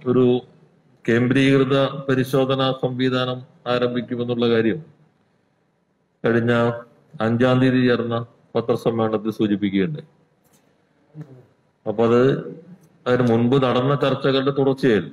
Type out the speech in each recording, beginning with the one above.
ഒരു കേന്ദ്രീകൃത പരിശോധനാ സംവിധാനം ആരംഭിക്കുമെന്നുള്ള കാര്യം കഴിഞ്ഞ അഞ്ചാം തീയതി ചേർന്ന പത്രസമ്മേളനത്തിൽ സൂചിപ്പിക്കുകയുണ്ടായി അപ്പൊ അത് അതിന് മുൻപ് നടന്ന ചർച്ചകളുടെ തുടർച്ചയായിരുന്നു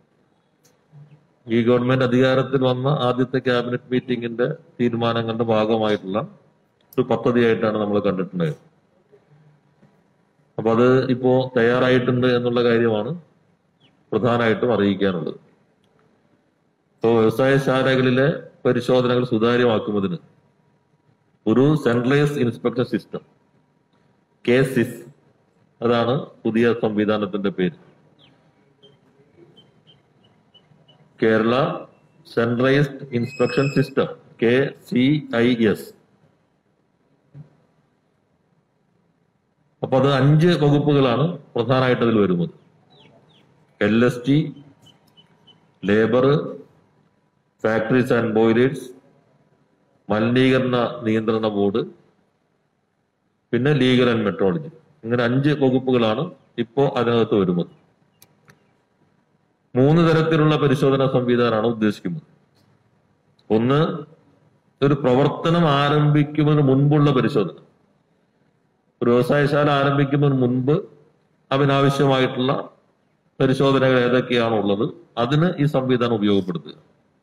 ഈ ഗവൺമെന്റ് അധികാരത്തിൽ വന്ന ആദ്യത്തെ ക്യാബിനറ്റ് മീറ്റിംഗിന്റെ തീരുമാനങ്ങളുടെ ഭാഗമായിട്ടുള്ള ഒരു പദ്ധതിയായിട്ടാണ് നമ്മൾ കണ്ടിട്ടുണ്ടായത് അപ്പൊ അത് ഇപ്പോ തയ്യാറായിട്ടുണ്ട് എന്നുള്ള കാര്യമാണ് പ്രധാനമായിട്ടും അറിയിക്കാനുള്ളത് ഇപ്പോൾ വ്യവസായശാലകളിലെ പരിശോധനകൾ സുതാര്യമാക്കുന്നതിന് ഒരു centralise inspection system K SIS അതാണ് പുതിയ സംവിധാനത്തിന്റെ പേര് Kerala centralised inspection system K C I S അപ്പൊ അത് അഞ്ച് വകുപ്പുകളാണ് പ്രധാനമായിട്ട് അതിൽ വരുന്നത് L S T labour factories and boilers മലിനീകരണ നിയന്ത്രണ ബോർഡ് പിന്നെ ലീഗൽ ആൻഡ് മെട്രോളജി ഇങ്ങനെ അഞ്ച് വകുപ്പുകളാണ് ഇപ്പോ അതിനകത്ത് വരുന്നത് മൂന്ന് തരത്തിലുള്ള പരിശോധനാ സംവിധാനമാണ് ഉദ്ദേശിക്കുന്നത് ഒന്ന് ഒരു പ്രവർത്തനം ആരംഭിക്കുന്നതിന് മുൻപുള്ള പരിശോധന ഒരു വ്യവസായശാല ആരംഭിക്കുന്നതിന് മുൻപ് അതിനാവശ്യമായിട്ടുള്ള പരിശോധനകൾ ഏതൊക്കെയാണോ ഉള്ളത് അതിന് ഈ സംവിധാനം ഉപയോഗപ്പെടുത്തുക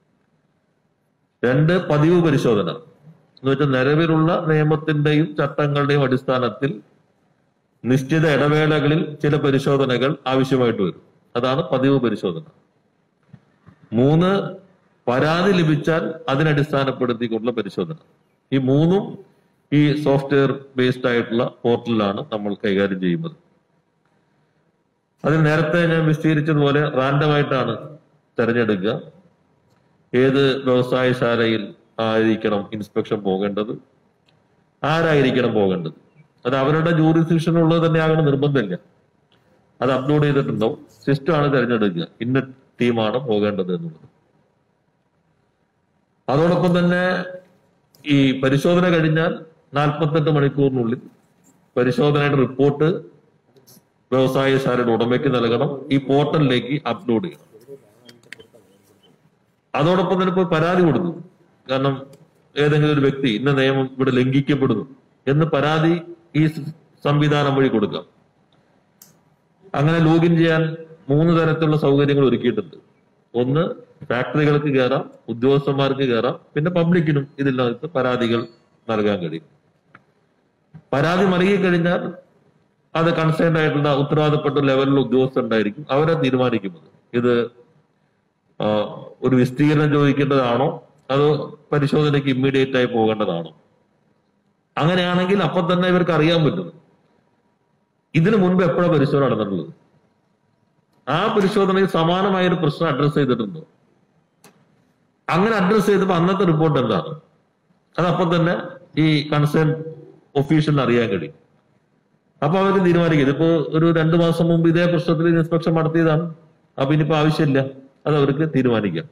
രണ്ട് പതിവ് പരിശോധന എന്ന് വെച്ചാൽ നിലവിലുള്ള നിയമത്തിന്റെയും ചട്ടങ്ങളുടെയും അടിസ്ഥാനത്തിൽ നിശ്ചിത ഇടവേളകളിൽ ചില പരിശോധനകൾ ആവശ്യമായിട്ട് വരും അതാണ് പതിവ് പരിശോധന മൂന്ന് പരാതി ലഭിച്ചാൽ അതിനടിസ്ഥാനപ്പെടുത്തിക്കൊണ്ടുള്ള പരിശോധന ഈ മൂന്നും ഈ സോഫ്റ്റ്വെയർ ബേസ്ഡ് ആയിട്ടുള്ള പോർട്ടലിലാണ് നമ്മൾ കൈകാര്യം ചെയ്യുന്നത് അതിൽ നേരത്തെ ഞാൻ വിശദീകരിച്ചതുപോലെ റാൻഡമായിട്ടാണ് തെരഞ്ഞെടുക്കുക ഏത് വ്യവസായശാലയിൽ ആയിരിക്കണം ഇൻസ്പെക്ഷൻ പോകേണ്ടത് ആരായിരിക്കണം പോകേണ്ടത് അത് അവരുടെ ജൂറിസ്ഡിക്ഷൻ ഉള്ളത് തന്നെയാകണം നിർബന്ധമില്ല അത് അപ്ലോഡ് ചെയ്തിട്ടുണ്ടാവും സിസ്റ്റമാണ് തിരഞ്ഞെടുക്കുക ഇന്ന ടീമാണ് പോകേണ്ടത് എന്നുള്ളത് അതോടൊപ്പം തന്നെ ഈ പരിശോധന കഴിഞ്ഞാൽ നാൽപ്പത്തെട്ട് മണിക്കൂറിനുള്ളിൽ പരിശോധനയുടെ റിപ്പോർട്ട് വ്യവസായശാലയുടെ ഉടമയ്ക്ക് നൽകണം ഈ പോർട്ടലിലേക്ക് അപ്ലോഡ് ചെയ്യണം അതോടൊപ്പം തന്നെ ഇപ്പോൾ പരാതി കൊടുത്തു കാരണം ഏതെങ്കിലും ഒരു വ്യക്തി ഇന്ന നിയമം ഇവിടെ ലംഘിക്കപ്പെടുന്നു എന്ന് പരാതി ഈ സംവിധാനം വഴി കൊടുക്കാം അങ്ങനെ ലോഗിൻ ചെയ്യാൻ മൂന്ന് തരത്തിലുള്ള സൗകര്യങ്ങൾ ഒരുക്കിയിട്ടുണ്ട് ഒന്ന് ഫാക്ടറികൾക്ക് കയറാം ഉദ്യോഗസ്ഥന്മാർക്ക് കയറാം പിന്നെ പബ്ലിക്കിനും ഇതിനകത്ത് പരാതികൾ നൽകാൻ കഴിയും പരാതി നൽകി കഴിഞ്ഞാൽ അത് കൺസേൺഡ് ആയിട്ടുള്ള ഉത്തരവാദപ്പെട്ട ലെവലിലുള്ള ഉദ്യോഗസ്ഥരുണ്ടായിരിക്കും അവരെ തീരുമാനിക്കുന്നത് ഇത് ആ, ഒരു വിസ്തീർണം ചോദിക്കേണ്ടതാണോ അതോ പരിശോധനയ്ക്ക് ഇമ്മീഡിയറ്റ് ആയി പോകേണ്ടതാണോ അങ്ങനെയാണെങ്കിൽ അപ്പൊ തന്നെ ഇവർക്ക് അറിയാൻ പറ്റും ഇതിനു മുൻപ് എപ്പോഴാണ് പരിശോധന നടന്നിട്ടുള്ളത് ആ പരിശോധനയിൽ സമാനമായ ഒരു പ്രശ്നം അഡ്രസ് ചെയ്തിട്ടുണ്ടോ അങ്ങനെ അഡ്രസ് ചെയ്തപ്പോ അന്നത്തെ റിപ്പോർട്ട് എന്താണ് അത് അപ്പൊ തന്നെ ഈ കൺസേൺ ഒഫീഷ്യലിന് അറിയാൻ കഴിയും അപ്പൊ അവർക്ക് തീരുമാനിക്കും ഇതിപ്പോ ഒരു രണ്ടു മാസം മുമ്പ് ഇതേ പ്രശ്നത്തിൽ ഇൻസ്പെക്ഷൻ നടത്തിയതാണ് അപ്പൊ ഇനിയിപ്പോ ആവശ്യമില്ല അത് അവർക്ക് തീരുമാനിക്കാം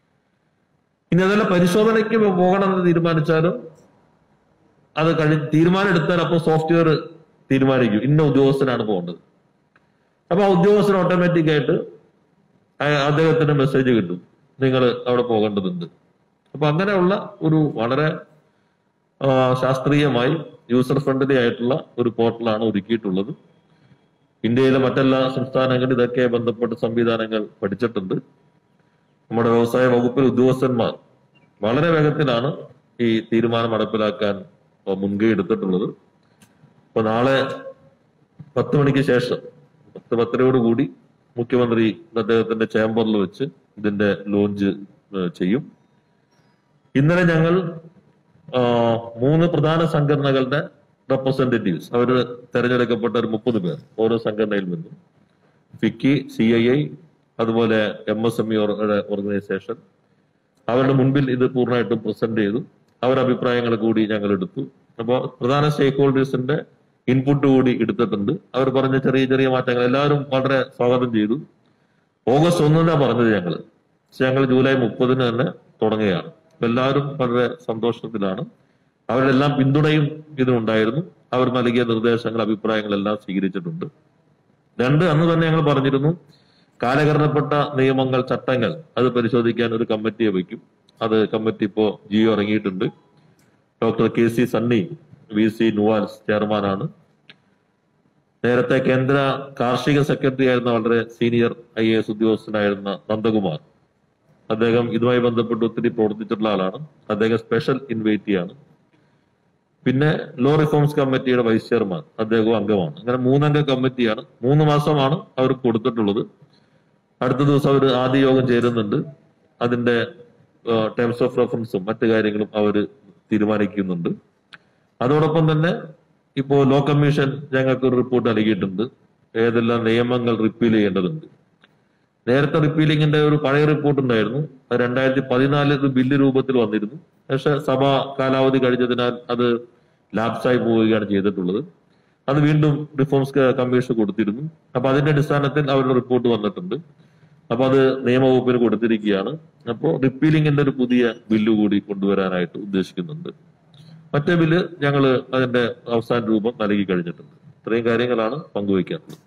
ഇനി അതല്ല പരിശോധനയ്ക്ക് പോകണമെന്ന് തീരുമാനിച്ചാലും അത് കഴി തീരുമാനം എടുത്താൽ അപ്പോൾ സോഫ്റ്റ്വെയർ തീരുമാനിക്കും ഇന്ന ഉദ്യോഗസ്ഥനാണ് പോകേണ്ടത് അപ്പൊ ആ ഉദ്യോഗസ്ഥന് ഓട്ടോമാറ്റിക് ആയിട്ട് അയ- അദ്ദേഹത്തിന് മെസ്സേജ് കിട്ടും നിങ്ങൾ അവിടെ പോകേണ്ടതുണ്ട് അപ്പൊ അങ്ങനെയുള്ള ഒരു വളരെ ആ, ശാസ്ത്രീയമായി യൂസർ ഫ്രണ്ട്ലി ആയിട്ടുള്ള ഒരു പോർട്ടലാണ് ഒരുക്കിയിട്ടുള്ളത് ഇന്ത്യയിലെ മറ്റെല്ലാ സംസ്ഥാനങ്ങളും ഇതൊക്കെ ബന്ധപ്പെട്ട സംവിധാനങ്ങൾ പഠിച്ചിട്ടുണ്ട് നമ്മുടെ വ്യവസായ വകുപ്പിൽ ഉദ്യോഗസ്ഥന്മാർ വളരെ വേഗത്തിലാണ് ഈ തീരുമാനം നടപ്പിലാക്കാൻ മുൻകൈ എടുത്തിട്ടുള്ളത് അപ്പൊ നാളെ പത്ത് മണിക്ക് ശേഷം പത്ത് പത്തരയോട് കൂടി മുഖ്യമന്ത്രി അദ്ദേഹത്തിന്റെ ചേംബറിൽ വെച്ച് ഇതിന്റെ ലോഞ്ച് ഏഹ്, ചെയ്യും ഇന്നലെ ഞങ്ങൾ ആ, മൂന്ന് പ്രധാന സംഘടനകളുടെ റെപ്രസെന്റേറ്റീവ്സ് അവർ തെരഞ്ഞെടുക്കപ്പെട്ട ഒരു മുപ്പത് പേർ ഓരോ സംഘടനയിൽ നിന്നും ഫിക്കി സി ഐ ഐ അതുപോലെ M S M E organisation അവരുടെ മുൻപിൽ ഇത് പൂർണ്ണമായിട്ടും പ്രസന്റ് ചെയ്തു അവരുടെ അഭിപ്രായങ്ങൾ കൂടി ഞങ്ങൾ എടുത്തു അപ്പോൾ പ്രധാന സ്റ്റേക്ക് ഹോൾഡേഴ്സിന്റെ ഇൻപുട്ട് കൂടി എടുത്തിട്ടുണ്ട് അവർ പറഞ്ഞ ചെറിയ ചെറിയ മാറ്റങ്ങൾ എല്ലാവരും വളരെ സ്വാഗതം ചെയ്തു ഓഗസ്റ്റ് ഒന്നിനാണ് പറഞ്ഞത് ഞങ്ങൾ പക്ഷെ ഞങ്ങൾ ജൂലൈ മുപ്പതിന് തന്നെ തുടങ്ങുകയാണ് അപ്പൊ എല്ലാവരും വളരെ സന്തോഷത്തിലാണ് അവരുടെ എല്ലാം പിന്തുണയും ഇതിനുണ്ടായിരുന്നു അവർ നൽകിയ നിർദ്ദേശങ്ങൾ അഭിപ്രായങ്ങളെല്ലാം സ്വീകരിച്ചിട്ടുണ്ട് രണ്ട് അന്ന് തന്നെ ഞങ്ങൾ പറഞ്ഞിരുന്നു കാലഹരണപ്പെട്ട നിയമങ്ങൾ ചട്ടങ്ങൾ അത് പരിശോധിക്കാൻ ഒരു കമ്മിറ്റിയെ വയ്ക്കും അത് കമ്മിറ്റി ഇപ്പോ ജിയോ ഇറങ്ങിയിട്ടുണ്ട് doctor K C Sunny V C NUALS ചെയർമാനാണ് നേരത്തെ കേന്ദ്ര കാർഷിക സെക്രട്ടറി ആയിരുന്ന വളരെ സീനിയർ ഐ എ എസ് ഉദ്യോഗസ്ഥനായിരുന്ന നന്ദകുമാർ അദ്ദേഹം ഇതുമായി ബന്ധപ്പെട്ട് ഒത്തിരി പ്രവർത്തിച്ചിട്ടുള്ള ആളാണ് അദ്ദേഹം സ്പെഷ്യൽ ഇൻവൈറ്റിയാണ് പിന്നെ ലോ റിഫോംസ് കമ്മിറ്റിയുടെ വൈസ് ചെയർമാൻ അദ്ദേഹവും അംഗമാണ് അങ്ങനെ മൂന്നംഗ കമ്മിറ്റിയാണ് മൂന്ന് മാസമാണ് അവർക്ക് കൊടുത്തിട്ടുള്ളത് അടുത്ത ദിവസം അവർ ആദ്യ യോഗം ചേരുന്നുണ്ട് അതിന്റെ ടേംസ് ഓഫ് റെഫറൻസും മറ്റു കാര്യങ്ങളും അവർ തീരുമാനിക്കുന്നുണ്ട് അതോടൊപ്പം തന്നെ ഇപ്പോ ലോ കമ്മീഷൻ ഞങ്ങൾക്ക് ഒരു റിപ്പോർട്ട് നൽകിയിട്ടുണ്ട് ഏതെല്ലാം നിയമങ്ങൾ റിപ്പീൽ ചെയ്യേണ്ടതുണ്ട് നേരത്തെ റിപ്പീലിംഗിന്റെ ഒരു പഴയ റിപ്പോർട്ട് ഉണ്ടായിരുന്നു അത് രണ്ടായിരത്തി പതിനാലിൽ ഒരു ബില്ല് രൂപത്തിൽ വന്നിരുന്നു പക്ഷെ സഭ കാലാവധി കഴിഞ്ഞതിനാൽ അത് ലാപ്സായി പോവുകയാണ് ചെയ്തിട്ടുള്ളത് അത് വീണ്ടും റിഫോംസ് കമ്മീഷൻ കൊടുത്തിരുന്നു അപ്പൊ അതിന്റെ അടിസ്ഥാനത്തിൽ അവരുടെ റിപ്പോർട്ട് വന്നിട്ടുണ്ട് അപ്പൊ അത് നിയമവകുപ്പിന് കൊടുത്തിരിക്കുകയാണ് അപ്പോൾ റിപ്പീലിംഗിന്റെ ഒരു പുതിയ ബില്ല് കൂടി കൊണ്ടുവരാനായിട്ട് ഉദ്ദേശിക്കുന്നുണ്ട് മറ്റേ ബില്ല് ഞങ്ങൾ അതിന്റെ അവസാന രൂപം നൽകി കഴിഞ്ഞിട്ടുണ്ട് ഇത്രയും കാര്യങ്ങളാണ് പങ്കുവയ്ക്കാനുള്ളത്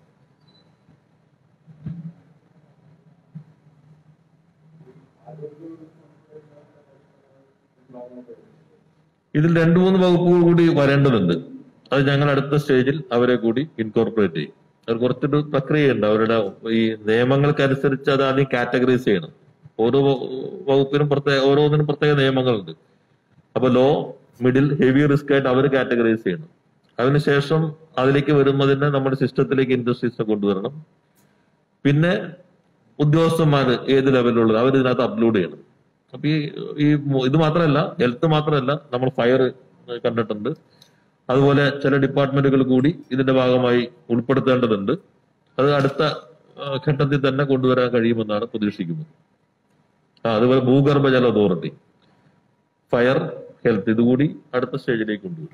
ഇതിൽ രണ്ടു മൂന്ന് വകുപ്പുകൾ കൂടി വരേണ്ടതുണ്ട് അത് ഞങ്ങൾ അടുത്ത സ്റ്റേജിൽ അവരെ കൂടി ഇൻകോർപ്പറേറ്റ് ചെയ്യും അത് കുറച്ചൊരു പ്രക്രിയയുണ്ട് അവരുടെ ഈ നിയമങ്ങൾക്കനുസരിച്ച് അത് ആദ്യം കാറ്റഗറൈസ് ചെയ്യണം ഓരോ വ- വകുപ്പിനും പ്രത്യേക ഓരോന്നിനും പ്രത്യേക നിയമങ്ങളുണ്ട് അപ്പൊ ലോ മിഡിൽ ഹെവി റിസ്ക് ആയിട്ട് അവർ കാറ്റഗറൈസ് ചെയ്യണം അതിനുശേഷം അതിലേക്ക് വരുന്നതിന് നമ്മുടെ സിസ്റ്റത്തിലേക്ക് ഇൻഡസ്ട്രീസിനെ കൊണ്ടുവരണം പിന്നെ ഉദ്യോഗസ്ഥന്മാര് ഏത് ലെവലിലുള്ളത് അവർ ഇതിനകത്ത് അപ്ലോഡ് ചെയ്യണം അപ്പൊ ഈ ഈ മു- ഇത് മാത്രമല്ല ഹെൽത്ത് മാത്രമല്ല നമ്മൾ ഫയർ കണ്ടിട്ടുണ്ട് അതുപോലെ ചില ഡിപ്പാർട്ട്മെന്റുകൾ കൂടി ഇതിന്റെ ഭാഗമായി ഉൾപ്പെടുത്തേണ്ടതുണ്ട് അത് അടുത്ത ആ, ഘട്ടത്തിൽ തന്നെ കൊണ്ടുവരാൻ കഴിയുമെന്നാണ് പ്രതീക്ഷിക്കുന്നത് ആ അതുപോലെ ഭൂഗർഭജല അതോറിറ്റി ഫയർ ഹെൽത്ത് ഇതുകൂടി അടുത്ത സ്റ്റേജിലേക്ക് കൊണ്ടുവരും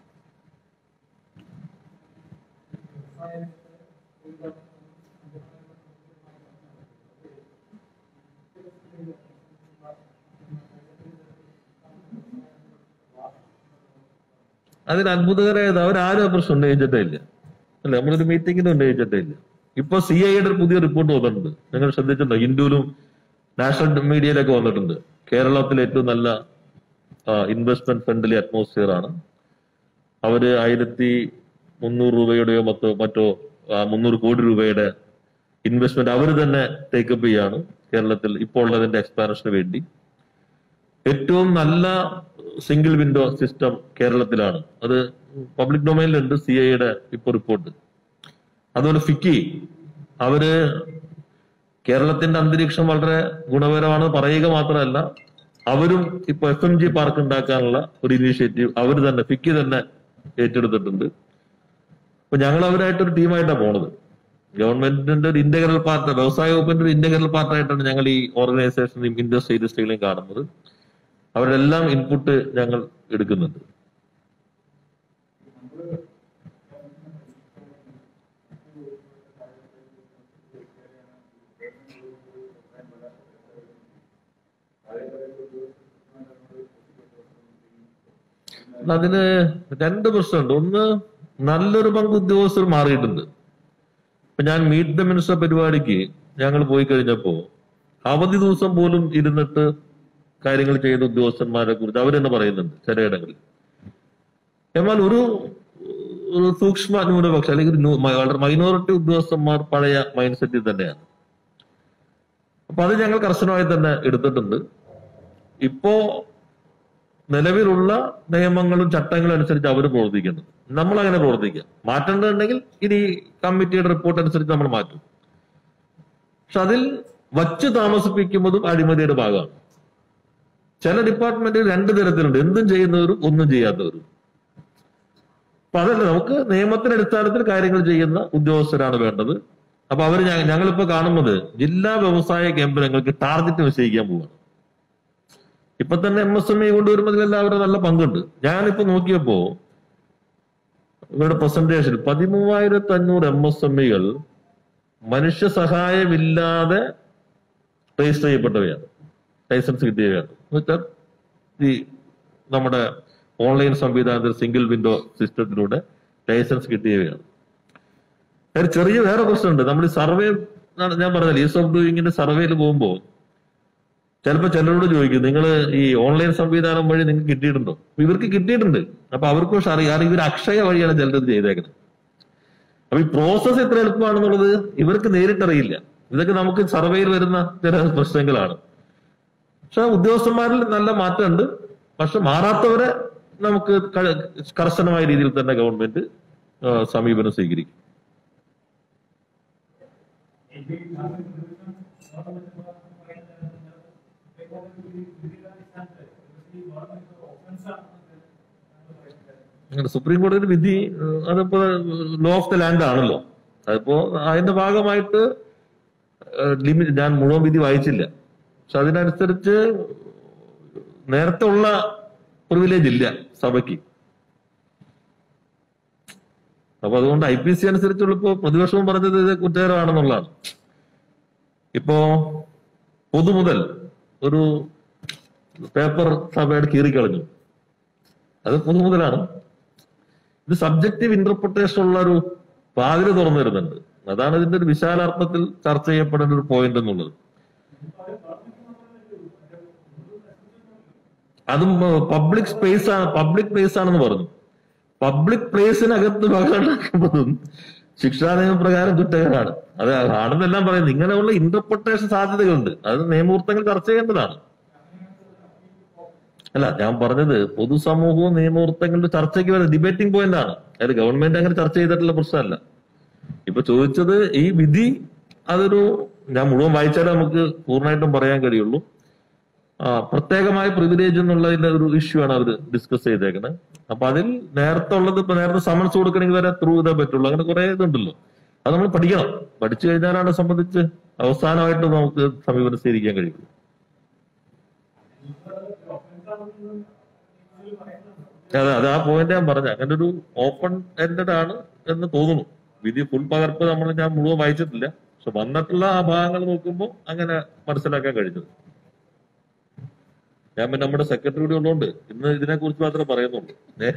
അതിൽ അത്ഭുതകരമായത് അവരാരും ആ പ്രശ്നം ഉന്നയിച്ചിട്ടേ ഇല്ല അല്ല നമ്മളൊരു മീറ്റിംഗിന് ഉന്നയിച്ചിട്ടേ ഇല്ല ഇപ്പൊ സി ഐയുടെ ഒരു പുതിയ റിപ്പോർട്ട് വന്നിട്ടുണ്ട് നിങ്ങൾ ശ്രദ്ധിച്ചിട്ടുണ്ടോ ഹിന്ദുവിലും നാഷണൽ മീഡിയയിലൊക്കെ വന്നിട്ടുണ്ട് കേരളത്തിലെ ഏറ്റവും നല്ല ഇൻവെസ്റ്റ്മെന്റ് ഫ്രണ്ട്ലി അറ്റ്മോസ്ഫിയർ ആണ് അവര് ആയിരത്തി മുന്നൂറ് രൂപയുടെയോ മറ്റോ മറ്റോ ആ, മുന്നൂറ് കോടി രൂപയുടെ ഇൻവെസ്റ്റ്മെന്റ് അവർ തന്നെ ടേക്കപ്പ് ചെയ്യാണ് കേരളത്തിൽ ഇപ്പോൾ ഉള്ളതിന്റെ എക്സ്പാൻഷന് വേണ്ടി ഏറ്റവും നല്ല സിംഗിൾ വിൻഡോ സിസ്റ്റം കേരളത്തിലാണ് അത് പബ്ലിക് ഡൊമൈനിലുണ്ട് സി ഐയുടെ ഇപ്പൊ റിപ്പോർട്ട് അതുപോലെ ഫിക്കി അവര് കേരളത്തിന്റെ അന്തരീക്ഷം വളരെ ഗുണപരമാണ് പറയുക മാത്രമല്ല അവരും ഇപ്പൊ എഫ് എം ജി പാർക്ക് ഉണ്ടാക്കാനുള്ള ഒരു ഇനീഷ്യേറ്റീവ് അവർ തന്നെ ഫിക്കി തന്നെ ഏറ്റെടുത്തിട്ടുണ്ട് അപ്പൊ ഞങ്ങൾ അവരായിട്ട് ഒരു ടീമായിട്ടാണ് പോണത് ഗവൺമെന്റിന്റെ ഒരു ഇന്റഗ്രൽ പാർട്ട് വ്യവസായ വകുപ്പിന്റെ ഒരു ഇന്റഗ്രൽ പാർട്ടായിട്ടാണ് ഞങ്ങൾ ഈ ഓർഗനൈസേഷനെയും ഇൻഡസ്ട്രി ഇൻഡസ്ട്രികളെയും കാണുന്നത് അവരുടെ എല്ലാം ഇൻപുട്ട് ഞങ്ങൾ എടുക്കുന്നുണ്ട് അതിന് രണ്ട് പ്രശ്നമുണ്ട് ഒന്ന് നല്ലൊരു പങ്ക് ഉദ്യോഗസ്ഥർ മാറിയിട്ടുണ്ട് ഇപ്പൊ ഞാൻ മീറ്റ് ദ മിനിസ്റ്റർ പരിപാടിക്ക് ഞങ്ങൾ പോയി കഴിഞ്ഞപ്പോ അവധി ദിവസം പോലും ഇരുന്നിട്ട് കാര്യങ്ങൾ ചെയ്ത ഉദ്യോഗസ്ഥന്മാരെ കുറിച്ച് അവർ തന്നെ പറയുന്നുണ്ട് ചിലയിടങ്ങളിൽ എന്നാൽ ഒരു ഒരു സൂക്ഷ്മ ന്യൂനപക്ഷം അല്ലെങ്കിൽ ഒരു ന്യൂ- വളരെ മൈനോറിറ്റി ഉദ്യോഗസ്ഥന്മാർ പഴയ മൈൻഡ് സെറ്റിൽ തന്നെയാണ് അപ്പൊ അത് ഞങ്ങൾ കർശനമായി തന്നെ എടുത്തിട്ടുണ്ട് ഇപ്പോ നിലവിലുള്ള നിയമങ്ങളും ചട്ടങ്ങളും അനുസരിച്ച് അവർ പ്രവർത്തിക്കുന്നു നമ്മൾ അങ്ങനെ പ്രവർത്തിക്കുക മാറ്റേണ്ടതുണ്ടെങ്കിൽ ഇനി കമ്മിറ്റിയുടെ റിപ്പോർട്ട് അനുസരിച്ച് നമ്മൾ മാറ്റും പക്ഷെ അതിൽ വച്ച് താമസിപ്പിക്കുന്നതും അഴിമതിയുടെ ഭാഗമാണ് ചില ഡിപ്പാർട്ട്മെന്റിൽ രണ്ട് തരത്തിലുണ്ട് എന്തും ചെയ്യുന്നവരും ഒന്നും ചെയ്യാത്തവരും അപ്പൊ അതല്ല നമുക്ക് നിയമത്തിന്റെ അടിസ്ഥാനത്തിൽ കാര്യങ്ങൾ ചെയ്യുന്ന ഉദ്യോഗസ്ഥരാണ് വേണ്ടത് അപ്പൊ അവർ ഞങ്ങളിപ്പോ കാണുന്നത് ജില്ലാ വ്യവസായ കേന്ദ്രങ്ങൾക്ക് ടാർഗറ്റ് നിശ്ചയിക്കാൻ പോവാണ് ഇപ്പൊ തന്നെ എം എസ് എം ഇ കൊണ്ടുവരുമ്പോൾ എല്ലാവരും നല്ല പങ്കുണ്ട് ഞാനിപ്പോ നോക്കിയപ്പോ ഇവരുടെ പ്രസന്റേഷൻ പതിമൂവായിരത്തി അഞ്ഞൂറ് എം എസ് എം ഇകൾ മനുഷ്യ സഹായമില്ലാതെ രജിസ്റ്റർ ചെയ്യപ്പെട്ടവയാണ് ലൈസൻസ് കിട്ടിയവയാണ് എന്നുവെച്ചാൽ ഈ നമ്മുടെ ഓൺലൈൻ സംവിധാനത്തിൽ സിംഗിൾ വിൻഡോ സിസ്റ്റത്തിലൂടെ ലൈസൻസ് കിട്ടിയവയാണ് ഒരു ചെറിയ വേറെ പ്രശ്നമുണ്ട് നമ്മൾ ഈ സർവേ ഞാൻ പറഞ്ഞില്ല ഈസ് ഓഫ് ഡൂയിങ്ങിന്റെ സർവേയിൽ പോകുമ്പോൾ ചിലപ്പോ ചിലരോട് ചോദിക്കും നിങ്ങൾ ഈ ഓൺലൈൻ സംവിധാനം വഴി നിങ്ങൾക്ക് കിട്ടിയിട്ടുണ്ടോ അപ്പൊ ഇവർക്ക് കിട്ടിയിട്ടുണ്ട് അപ്പൊ അവർക്ക് പക്ഷെ അറിയാം കാരണം ഇവർ അക്ഷയ വഴിയാണ് ചിലത് ചെയ്തേക്കുന്നത് അപ്പൊ ഈ പ്രോസസ്സ് എത്ര എളുപ്പമാണെന്നുള്ളത് ഇവർക്ക് നേരിട്ടറിയില്ല ഇതൊക്കെ നമുക്ക് സർവേയിൽ വരുന്ന ചില പ്രശ്നങ്ങളാണ് പക്ഷെ ഉദ്യോഗസ്ഥന്മാരിൽ നല്ല മാറ്റമുണ്ട് പക്ഷെ മാറാത്തവരെ നമുക്ക് ക- കർശനമായ രീതിയിൽ തന്നെ ഗവൺമെന്റ് ആ, സമീപനം സ്വീകരിക്കും അങ്ങനെ സുപ്രീം കോടതി വിധി ഏഹ്, അതിപ്പോ ലോ ഓഫ് ദ ലാൻഡ് ആണല്ലോ അതിപ്പോ അതിന്റെ ഭാഗമായിട്ട് ലിമിറ്റ് ഞാൻ മുഴുവൻ വിധി വായിച്ചില്ല പക്ഷെ അതിനനുസരിച്ച് നേരത്തെ ഉള്ള പ്രിവിലേജ് ഇല്ല സഭയ്ക്ക് അപ്പൊ അതുകൊണ്ട് ഐ പി സി അനുസരിച്ചുള്ള ഇപ്പോ പ്രതിപക്ഷവും പറഞ്ഞത് ഇത് കുറ്റകരമാണെന്നുള്ളതാണ് ഇപ്പോ പൊതുമുതൽ ഒരു പേപ്പർ സഭയുടെ കീറിക്കളഞ്ഞു അത് പൊതുമുതലാണ് ഇത് സബ്ജക്റ്റീവ് ഇന്റർപ്രിട്ടേഷൻ ഉള്ള ഒരു വാതില് തുറന്നു വരുന്നുണ്ട് അതാണ് ഇതിന്റെ ഒരു വിശാലാർത്ഥത്തിൽ ചർച്ച ചെയ്യപ്പെടേണ്ട ഒരു പോയിന്റ് എന്നുള്ളത് അതും പബ്ലിക് സ്പേസ് ആണ് പബ്ലിക് പ്ലേസ് ആണെന്ന് പറഞ്ഞു പബ്ലിക് പ്ലേസിനകത്ത് ബഹളമുണ്ടാക്കുമ്പോഴും ശിക്ഷാ നിയമപ്രകാരം കുറ്റകരമാണ് അത് ആണെന്നെല്ലാം പറയുന്നത് ഇങ്ങനെയുള്ള ഇന്റർപ്രിട്ടേഷൻ സാധ്യതകളുണ്ട് അത് നിയമവൃത്തങ്ങൾ ചർച്ച ചെയ്യേണ്ടതാണ് അല്ല ഞാൻ പറഞ്ഞത് പൊതുസമൂഹവും നിയമവൃത്തങ്ങളുടെ ചർച്ചയ്ക്ക് വരുന്ന ഡിബേറ്റിംഗ് പോയിന്റ് ആണ് അതായത് ഗവൺമെന്റ് അങ്ങനെ ചർച്ച ചെയ്തിട്ടുള്ള പ്രശ്നമല്ല ഇപ്പൊ ചോദിച്ചത് ഈ വിധി അതൊരു ഞാൻ മുഴുവൻ വായിച്ചാലേ നമുക്ക് പൂർണ്ണമായിട്ടും പറയാൻ കഴിയുള്ളൂ ആ, പ്രത്യേകമായ പ്രിവിലേജ് എന്നുള്ളതിന്റെ ഒരു ഇഷ്യൂ ആണ് അവർ ഡിസ്കസ് ചെയ്തേക്കുന്നത് അപ്പൊ അതിൽ നേരത്തെ ഉള്ളത് ഇപ്പൊ നേരത്തെ സമൻസ് കൊടുക്കണമെങ്കിൽ വരെ ത്രൂ ചെയ്തേ പറ്റുള്ളൂ അങ്ങനെ കുറെ ഇതുണ്ടല്ലോ അത് നമ്മൾ പഠിക്കണം പഠിച്ചു കഴിഞ്ഞാലാണ് സംബന്ധിച്ച് അവസാനമായിട്ട് നമുക്ക് സമീപനം സ്വീകരിക്കാൻ കഴിയുള്ളൂ അതെ അത് ആ പോയിന്റ് ഞാൻ പറഞ്ഞു അങ്ങനെ ഒരു ഓപ്പൺ എൻഡഡ് ആണ് എന്ന് തോന്നുന്നു വിധി ഫുൾ പകർപ്പ് നമ്മൾ ഞാൻ മുഴുവൻ വായിച്ചിട്ടില്ല പക്ഷെ വന്നിട്ടുള്ള ആ ഭാഗങ്ങൾ നോക്കുമ്പോൾ അങ്ങനെ മനസ്സിലാക്കാൻ കഴിഞ്ഞത് ഞാൻ പിന്നെ നമ്മുടെ സെക്രട്ടറി കൂടി ഉള്ളതുകൊണ്ട് ഇന്ന് ഇതിനെ കുറിച്ച് മാത്രമേ പറയുന്നുള്ളൂ ഏ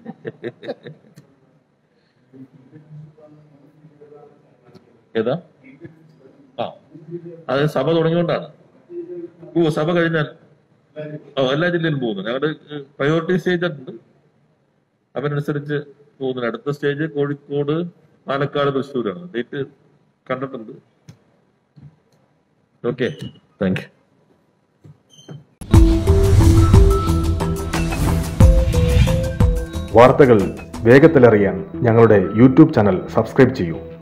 ഏതാ ആ അത് സഭ തുടങ്ങിയോണ്ടാണ് ഓ സഭ കഴിഞ്ഞാൽ ഓ എല്ലാ ജില്ലയിലും പോകുന്നു ഞങ്ങളുടെ പ്രയോറിറ്റി സ്റ്റേജ് ഉണ്ട് അതിനനുസരിച്ച് പോകുന്നു അടുത്ത സ്റ്റേജ് കോഴിക്കോട് പാലക്കാട് തൃശ്ശൂരാണ് ഡേറ്റ് കണ്ടിട്ടുണ്ട് ഓക്കെ താങ്ക് യു വാർത്തകൾ വേഗത്തിലറിയാൻ ഞങ്ങളുടെ യൂട്യൂബ് ചാനൽ സബ്സ്ക്രൈബ് ചെയ്യൂ